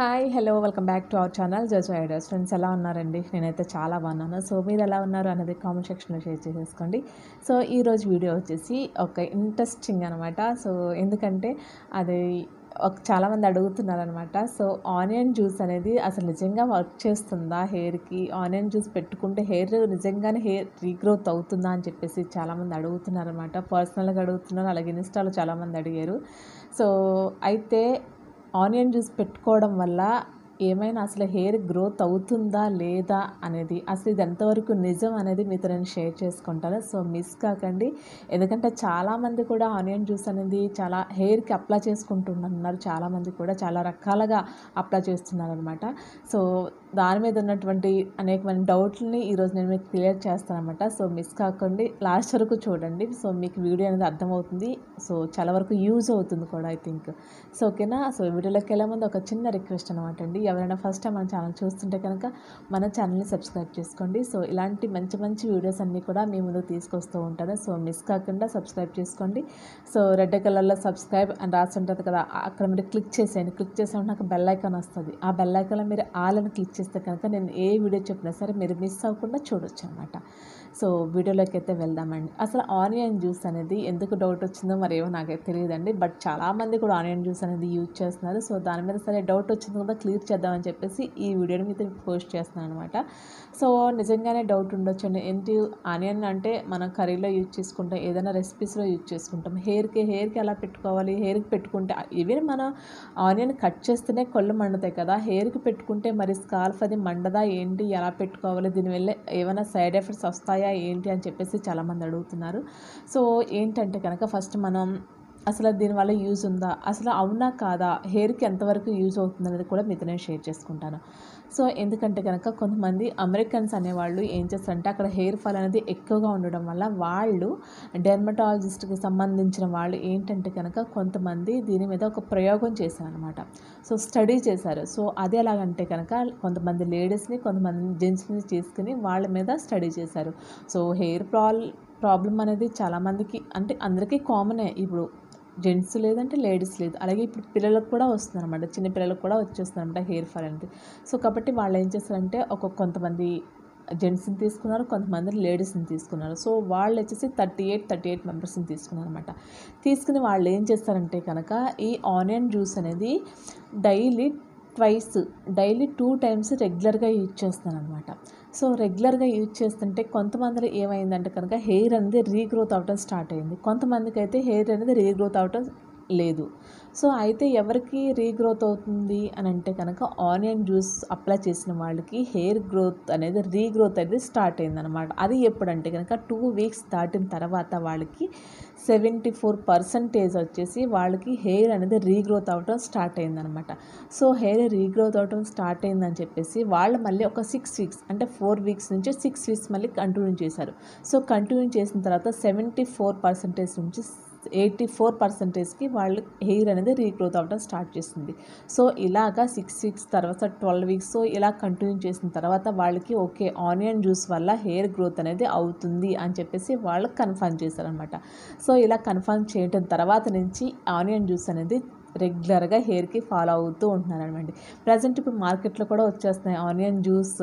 hi hello welcome back to our channel జోజో ఐడర్స్ friends ఎలా ఉన్నారండి నేనైతే చాలా బాగున్నాను సో మీరు ఎలా ఉన్నారు అనేది కామెంట్ సెక్షన్లో షేర్ చేసేసుకోండి సో ఈరోజు వీడియో వచ్చేసి ఒక ఇంట్రెస్టింగ్ అనమాట సో ఎందుకంటే అది ఒక చాలామంది అడుగుతున్నారు అనమాట సో ఆనియన్ జ్యూస్ అనేది అసలు నిజంగా వర్క్ చేస్తుందా హెయిర్కి ఆనియన్ జ్యూస్ పెట్టుకుంటే హెయిర్ నిజంగానే హెయిర్ రీగ్రోత్ అవుతుందా అని చెప్పేసి చాలామంది అడుగుతున్నారు అనమాట పర్సనల్గా అడుగుతున్నారు అలాగే ఇన్స్టాలో చాలామంది అడిగారు సో అయితే ఆనియన్ జ్యూస్ పెట్టుకోవడం వల్ల ఏమైనా అసలు హెయిర్ గ్రోత్ అవుతుందా లేదా అనేది అసలు ఇది ఎంతవరకు నిజం అనేది మీతో నేను షేర్ చేసుకుంటాను సో మిస్ కాకండి ఎందుకంటే చాలామంది కూడా ఆనియన్ జ్యూస్ అనేది చాలా హెయిర్కి అప్లై చేసుకుంటున్నారు చాలామంది కూడా చాలా రకాలుగా అప్లై చేస్తున్నారు అనమాట సో దాని మీద ఉన్నటువంటి అనేకమైన డౌట్లని ఈరోజు నేను మీకు క్లియర్ చేస్తాను అనమాట సో మిస్ కాకండి లాస్ట్ వరకు చూడండి సో మీకు వీడియో అనేది అర్థమవుతుంది సో చాలా వరకు యూజ్ అవుతుంది కూడా ఐ థింక్ సో ఓకేనా సో వీడియోలోకి వెళ్ళే ముందు ఒక చిన్న రిక్వెస్ట్ అనమాట అండి ఎవరైనా ఫస్ట్ టైం మన ఛానల్ చూస్తుంటే కనుక మన ఛానల్ని సబ్స్క్రైబ్ చేసుకోండి సో ఇలాంటి మంచి మంచి వీడియోస్ అన్నీ కూడా మీ ముందుకు తీసుకొస్తూ ఉంటాను సో మిస్ కాకుండా సబ్స్క్రైబ్ చేసుకోండి సో రెడ్ కలర్లో సబ్స్క్రైబ్ అని రాసి ఉంటుంది కదా అక్కడ మీరు క్లిక్ చేసేయండి క్లిక్ చేసామంటే నాకు బెల్ ఐకాన్ వస్తుంది ఆ బెల్ ఐకాన్లో మీరు ఆల్ అని క్లిక్ చేస్తే కనుక నేను ఏ వీడియో చెప్పినా సరే మీరు మిస్ అవ్వకుండా చూడొచ్చు అనమాట సో వీడియోలోకి అయితే వెళ్దామండి అసలు ఆనియన్ జ్యూస్ అనేది ఎందుకు డౌట్ వచ్చిందో మరి ఏమో నాకైతే తెలియదండి బట్ చాలామంది కూడా ఆనియన్ జ్యూస్ అనేది యూజ్ చేస్తున్నారు సో దాని మీద సరే డౌట్ వచ్చింది కదా క్లియర్ చేద్దామని చెప్పేసి ఈ వీడియోని మీతో పోస్ట్ చేస్తున్నాను అనమాట సో నిజంగానే డౌట్ ఉండొచ్చండి ఏంటి ఆనియన్ అంటే మనం కర్రీలో యూజ్ చేసుకుంటాం ఏదైనా రెసిపీస్లో యూజ్ చేసుకుంటాం హెయిర్కి హెయిర్కి ఎలా పెట్టుకోవాలి హెయిర్కి పెట్టుకుంటే ఈవెన్ మనం ఆనియన్ కట్ చేస్తేనే కళ్ళు మండుతాయి కదా హెయిర్కి పెట్టుకుంటే మరి స్కాల్ఫ్ అది మండదా ఏంటి ఎలా పెట్టుకోవాలి దీనివల్ల ఏమైనా సైడ్ ఎఫెక్ట్స్ వస్తాయా ఏంటి అని చెప్పేసి చాలామంది అడుగుతున్నారు సో ఏంటంటే కనుక ఫస్ట్ మనం అసలు దీనివల్ల యూజ్ ఉందా అసలు అవునా కాదా హెయిర్కి ఎంతవరకు యూజ్ అవుతుంది అనేది కూడా మీతో నేను షేర్ చేసుకుంటాను సో ఎందుకంటే కనుక కొంతమంది అమెరికన్స్ అనేవాళ్ళు ఏం చేస్తారంటే అక్కడ హెయిర్ ఫాల్ అనేది ఎక్కువగా ఉండడం వల్ల వాళ్ళు డెర్మటాలజిస్ట్కి సంబంధించిన వాళ్ళు ఏంటంటే కనుక కొంతమంది దీని మీద ఒక ప్రయోగం చేశారనమాట సో స్టడీ చేశారు సో అది ఎలాగంటే కనుక కొంతమంది లేడీస్ని కొంతమంది జెంట్స్ని తీసుకుని వాళ్ళ మీద స్టడీ చేశారు సో హెయిర్ ప్రాల్ ప్రాబ్లం అనేది చాలామందికి అంటే అందరికీ కామనే ఇప్పుడు జెంట్స్ లేదంటే లేడీస్ లేదు అలాగే ఇప్పుడు పిల్లలకు కూడా వస్తుంది అనమాట చిన్న పిల్లలకు కూడా వచ్చేస్తుంది అనమాట హెయిర్ ఫాల్ అనేది సో కాబట్టి వాళ్ళు ఏం చేస్తారంటే ఒక కొంతమంది జెంట్స్ని తీసుకున్నారు కొంతమంది లేడీస్ని తీసుకున్నారు సో వాళ్ళు వచ్చేసి థర్టీ ఎయిట్ థర్టీ ఎయిట్ మెంబర్స్ని తీసుకున్నారు అనమాట తీసుకుని వాళ్ళు ఏం చేస్తారంటే కనుక ఈ ఆనియన్ జ్యూస్ అనేది daily twice daily two times రెగ్యులర్గా యూజ్ చేస్తాను అనమాట సో రెగ్యులర్గా యూజ్ చేస్తుంటే కొంతమంది ఏమైందంటే కనుక హెయిర్ అనేది రీగ్రోత్ అవటం స్టార్ట్ అయింది కొంతమందికి అయితే హెయిర్ అనేది రీగ్రోత్ అవటం లేదు సో అయితే ఎవరికి రీగ్రోత్ అవుతుంది అని అంటే కనుక ఆనియన్ జ్యూస్ అప్లై చేసిన వాళ్ళకి హెయిర్ గ్రోత్ అనేది రీగ్రోత్ అనేది స్టార్ట్ అయిందనమాట అది ఎప్పుడంటే కనుక టూ వీక్స్ దాటిన తర్వాత వాళ్ళకి సెవెంటీ ఫోర్ పర్సంటేజ్ వచ్చేసి వాళ్ళకి హెయిర్ అనేది రీగ్రోత్ అవటం స్టార్ట్ అయిందనమాట సో హెయిర్ రీగ్రోత్ అవటం స్టార్ట్ అయిందని చెప్పేసి వాళ్ళు మళ్ళీ ఒక సిక్స్ వీక్స్ అంటే ఫోర్ వీక్స్ నుంచి సిక్స్ వీక్స్ మళ్ళీ కంటిన్యూ చేశారు సో కంటిన్యూ చేసిన తర్వాత సెవెంటీ ఫోర్ పర్సంటేజ్ నుంచి ఎయిటీ ఫోర్ పర్సెంటేజ్కి వాళ్ళు హెయిర్ అనేది రీగ్రోత్ అవ్వడం స్టార్ట్ చేసింది సో ఇలాగా సిక్స్ వీక్స్ తర్వాత ట్వెల్వ్ వీక్స్ సో ఇలా కంటిన్యూ చేసిన తర్వాత వాళ్ళకి ఓకే ఆనియన్ జ్యూస్ వల్ల హెయిర్ గ్రోత్ అనేది అవుతుంది అని చెప్పేసి వాళ్ళు కన్ఫర్మ్ చేశారనమాట సో ఇలా కన్ఫర్మ్ చేయడం తర్వాత నుంచి ఆనియన్ జ్యూస్ అనేది రెగ్యులర్గా హెయిర్కి ఫాలో అవుతూ ఉంటున్నారు అనమాట ప్రజెంట్ ఇప్పుడు మార్కెట్లో కూడా వచ్చేస్తున్నాయి ఆనియన్ జ్యూస్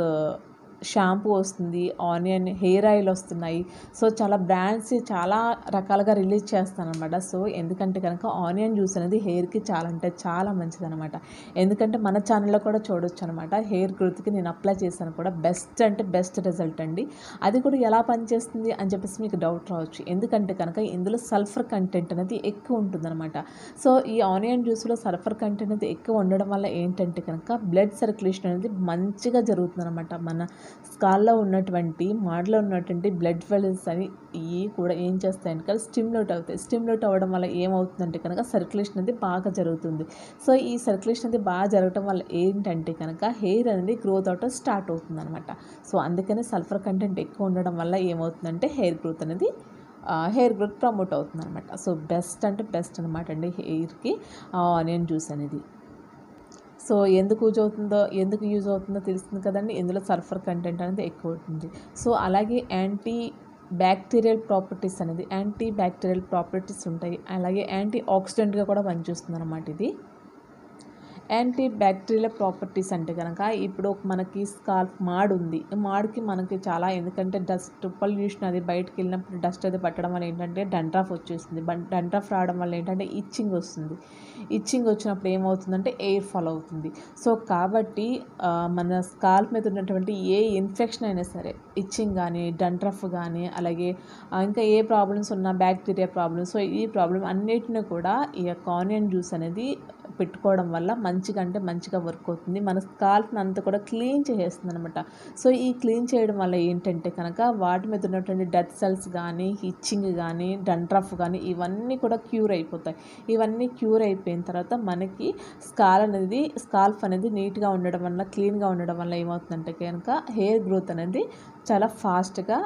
షాంపూ వస్తుంది ఆనియన్ హెయిర్ ఆయిల్ వస్తున్నాయి సో చాలా బ్రాండ్స్ చాలా రకాలుగా రిలీజ్ చేస్తాను అనమాట సో ఎందుకంటే కనుక ఆనియన్ జ్యూస్ అనేది హెయిర్కి చాలా అంటే చాలా మంచిదనమాట ఎందుకంటే మన ఛానల్లో కూడా చూడొచ్చు అనమాట హెయిర్ గ్రోత్కి నేను అప్లై చేశాను కూడా బెస్ట్ అంటే బెస్ట్ రిజల్ట్ అండి అది కూడా ఎలా పనిచేస్తుంది అని చెప్పేసి మీకు డౌట్ రావచ్చు ఎందుకంటే కనుక ఇందులో సల్ఫర్ కంటెంట్ అనేది ఎక్కువ ఉంటుందన్నమాట సో ఈ ఆనియన్ జ్యూస్లో సల్ఫర్ కంటెంట్ అనేది ఎక్కువ ఉండడం వల్ల ఏంటంటే కనుక బ్లడ్ సర్క్యులేషన్ అనేది మంచిగా జరుగుతుందన్నమాట మన స్కాల్లో ఉన్నటువంటి మాడలో ఉన్నటువంటి బ్లడ్ వెల్స్ అని ఇవి కూడా ఏం చేస్తాయంటే కనుక స్టిమ్యులేట్ అవుతాయి స్టిమ్యులేట్ అవ్వడం వల్ల ఏమవుతుందంటే కనుక సర్క్యులేషన్ అనేది బాగా జరుగుతుంది సో ఈ సర్క్యులేషన్ అనేది బాగా జరగడం వల్ల ఏంటంటే కనుక హెయిర్ అనేది గ్రోత్ అవటం స్టార్ట్ అవుతుంది అనమాట సో అందుకని సల్ఫర్ కంటెంట్ ఎక్కువ ఉండడం వల్ల ఏమవుతుందంటే హెయిర్ గ్రోత్ అనేది హెయిర్ గ్రోత్ ప్రమోట్ అవుతుంది అనమాట సో బెస్ట్ అంటే బెస్ట్ అనమాట అండి హెయిర్కి ఆనియన్ జ్యూస్ అనేది సో ఎందుకు యూజ్ అవుతుందో ఎందుకు యూజ్ అవుతుందో తెలుస్తుంది కదండి ఇందులో సల్ఫర్ కంటెంట్ అనేది ఎక్కువ ఉంటుంది సో అలాగే యాంటీ బ్యాక్టీరియల్ ప్రాపర్టీస్ అనేది యాంటీ బ్యాక్టీరియల్ ప్రాపర్టీస్ ఉంటాయి అలాగే యాంటీ ఆక్సిడెంట్గా కూడా పనిచేస్తుంది అనమాట ఇది యాంటీ బ్యాక్టీరియల్ ప్రాపర్టీస్ అంటే కనుక ఇప్పుడు మనకి స్కాల్ప్ మాడు ఉంది ఈ మాడుకి మనకి చాలా ఎందుకంటే డస్ట్ పొల్యూషన్ అది బయటకు వెళ్ళినప్పుడు డస్ట్ అది పట్టడం వల్ల ఏంటంటే డండ్రాఫ్ వచ్చేస్తుంది డండ్రాఫ్ రావడం వల్ల ఏంటంటే ఇచ్చింగ్ వస్తుంది ఇచ్చింగ్ వచ్చినప్పుడు ఏమవుతుందంటే ఎయిర్ ఫాల్ అవుతుంది సో కాబట్టి ఆ, మన స్కాల్ప్ మీద ఉన్నటువంటి ఏ ఇన్ఫెక్షన్ అయినా సరే ఇచ్చింగ్ కానీ డండ్రఫ్ కానీ అలాగే ఆ, ఇంకా ఏ ప్రాబ్లమ్స్ ఉన్నా బ్యాక్టీరియా ప్రాబ్లమ్స్ సో ఈ ప్రాబ్లం అన్నిటిని కూడా ఈ యొక్క ఆనియన్ జ్యూస్ అనేది పెట్టుకోవడం వల్ల మంచిగా అంటే మంచిగా వర్క్ అవుతుంది మన స్కాల్ప్ని అంతా కూడా క్లీన్ చేసేస్తుంది అనమాట సో ఈ క్లీన్ చేయడం వల్ల ఏంటంటే కనుక వాటి మీద ఉన్నటువంటి డెత్ సెల్స్ కానీ ఇచ్చింగ్ కానీ డండ్రఫ్ కానీ ఇవన్నీ కూడా క్యూర్ అయిపోతాయి ఇవన్నీ క్యూర్ అయిపోయిన తర్వాత మనకి స్కాల్ అనేది స్కాల్ప్ అనేది నీట్గా ఉండడం వల్ల క్లీన్గా ఉండడం వల్ల ఏమవుతుందంటే కనుక హెయిర్ గ్రోత్ అనేది చాలా ఫాస్ట్గా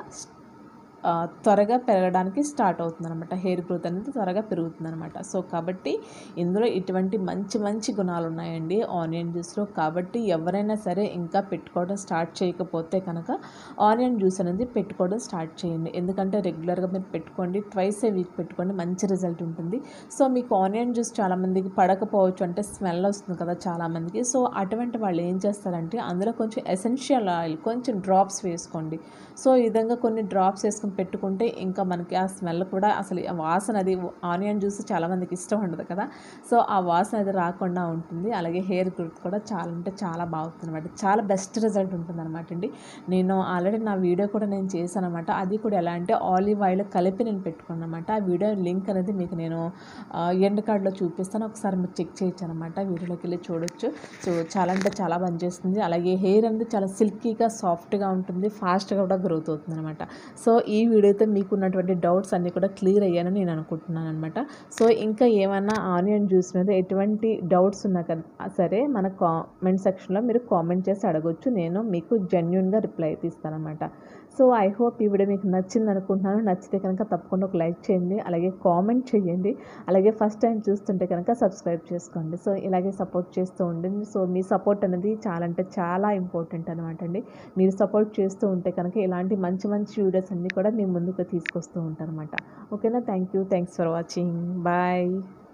ఆ, త్వరగా పెరగడానికి స్టార్ట్ అవుతుంది అనమాట హెయిర్ గ్రోత్ అనేది త్వరగా పెరుగుతుంది అనమాట సో కాబట్టి ఇందులో ఇటువంటి మంచి మంచి గుణాలు ఉన్నాయండి ఆనియన్ జ్యూస్లో కాబట్టి ఎవరైనా సరే ఇంకా పెట్టుకోవడం స్టార్ట్ చేయకపోతే కనుక ఆనియన్ జ్యూస్ అనేది పెట్టుకోవడం స్టార్ట్ చేయండి ఎందుకంటే రెగ్యులర్గా మీరు పెట్టుకోండి ట్వైస్ ఏ వీక్ పెట్టుకోండి మంచి రిజల్ట్ ఉంటుంది సో మీకు ఆనియన్ జ్యూస్ చాలామందికి పడకపోవచ్చు అంటే స్మెల్ వస్తుంది కదా చాలామందికి సో అటువంటి వాళ్ళు ఏం చేస్తారంటే అందులో కొంచెం ఎసెన్షియల్ ఆయిల్ కొంచెం డ్రాప్స్ వేసుకోండి సో ఈ విధంగా కొన్ని డ్రాప్స్ వేసుకొని పెట్టుకుంటే ఇంకా మనకి ఆ స్మెల్ కూడా అసలు ఆ వాసన అది ఆనియన్ జ్యూస్ చాలామందికి ఇష్టం ఉండదు కదా సో ఆ వాసన అది రాకుండా ఉంటుంది అలాగే హెయిర్ గ్రోత్ కూడా చాలా అంటే చాలా బాగుంటుంది అనమాట చాలా బెస్ట్ రిజల్ట్ ఉంటుంది అనమాట అండి నేను ఆల్రెడీ నా వీడియో కూడా నేను చేశాను అనమాట అది కూడా ఎలా అంటే ఆలివ్ ఆయిల్ కలిపి నేను పెట్టుకున్నాను అనమాట ఆ వీడియో లింక్ అనేది మీకు నేను ఎండ్ కార్డ్లో చూపిస్తాను ఒకసారి మీరు చెక్ చేయొచ్చు అనమాట వీడియోలోకి వెళ్ళి చూడొచ్చు సో చాలా అంటే చాలా పనిచేస్తుంది అలాగే హెయిర్ అనేది చాలా సిల్కీగా సాఫ్ట్గా ఉంటుంది ఫాస్ట్గా కూడా గ్రోత్ అవుతుంది అనమాట సో ఈ వీడియోతో మీకు ఉన్నటువంటి డౌట్స్ అన్నీ కూడా క్లియర్ అయ్యానని నేను అనుకుంటున్నాను అనమాట సో ఇంకా ఏమన్నా ఆనియన్ జ్యూస్ మీద ఎటువంటి డౌట్స్ ఉన్నా కదా సరే మన కామెంట్ సెక్షన్లో మీరు కామెంట్ చేసి అడగొచ్చు నేను మీకు జెన్యున్గా రిప్లై అయితే ఇస్తానమాట సో ఐ హోప్ ఈ వీడియో మీకు నచ్చింది అనుకుంటున్నాను నచ్చితే కనుక తప్పకుండా ఒక లైక్ చేయండి అలాగే కామెంట్ చేయండి అలాగే ఫస్ట్ టైం చూస్తుంటే కనుక సబ్స్క్రైబ్ చేసుకోండి సో ఇలాగే సపోర్ట్ చేస్తూ ఉండండి సో మీ సపోర్ట్ అనేది చాలా అంటే చాలా ఇంపార్టెంట్ అనమాట అండి మీరు సపోర్ట్ చేస్తూ ఉంటే కనుక ఇలాంటి మంచి మంచి వీడియోస్ అన్నీ కూడా మీ ముందుకు తీసుకొస్తూ ఉంటాను అనమాట ఓకేనా thank you thanks for watching bye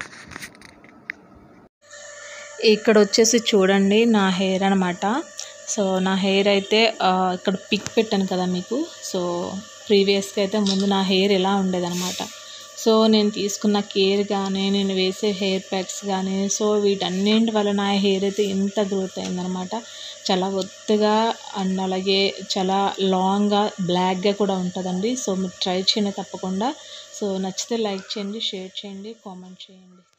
ఇక్కడ వచ్చేసి చూడండి నా హెయిర్ అనమాట సో నా హెయిర్ అయితే ఆ, ఇక్కడ పిక్ పెట్టాను కదా మీకు సో ప్రీవియస్గా అయితే ముందు నా హెయిర్ ఎలా ఉండేదన్నమాట సో నేను తీసుకున్న కేర్ కానీ నేను వేసే హెయిర్ ప్యాక్స్ కానీ సో వీటన్నింటి వల్ల నా హెయిర్ అయితే ఇంత గ్రోత్ అయిందనమాట చాలా ఒత్తుగా అండ్ అలాగే చాలా లాంగ్గా బ్లాక్గా కూడా ఉంటుందండి సో మీరు ట్రై చేయండి తప్పకుండా సో నచ్చితే లైక్ చేయండి షేర్ చేయండి కామెంట్ చేయండి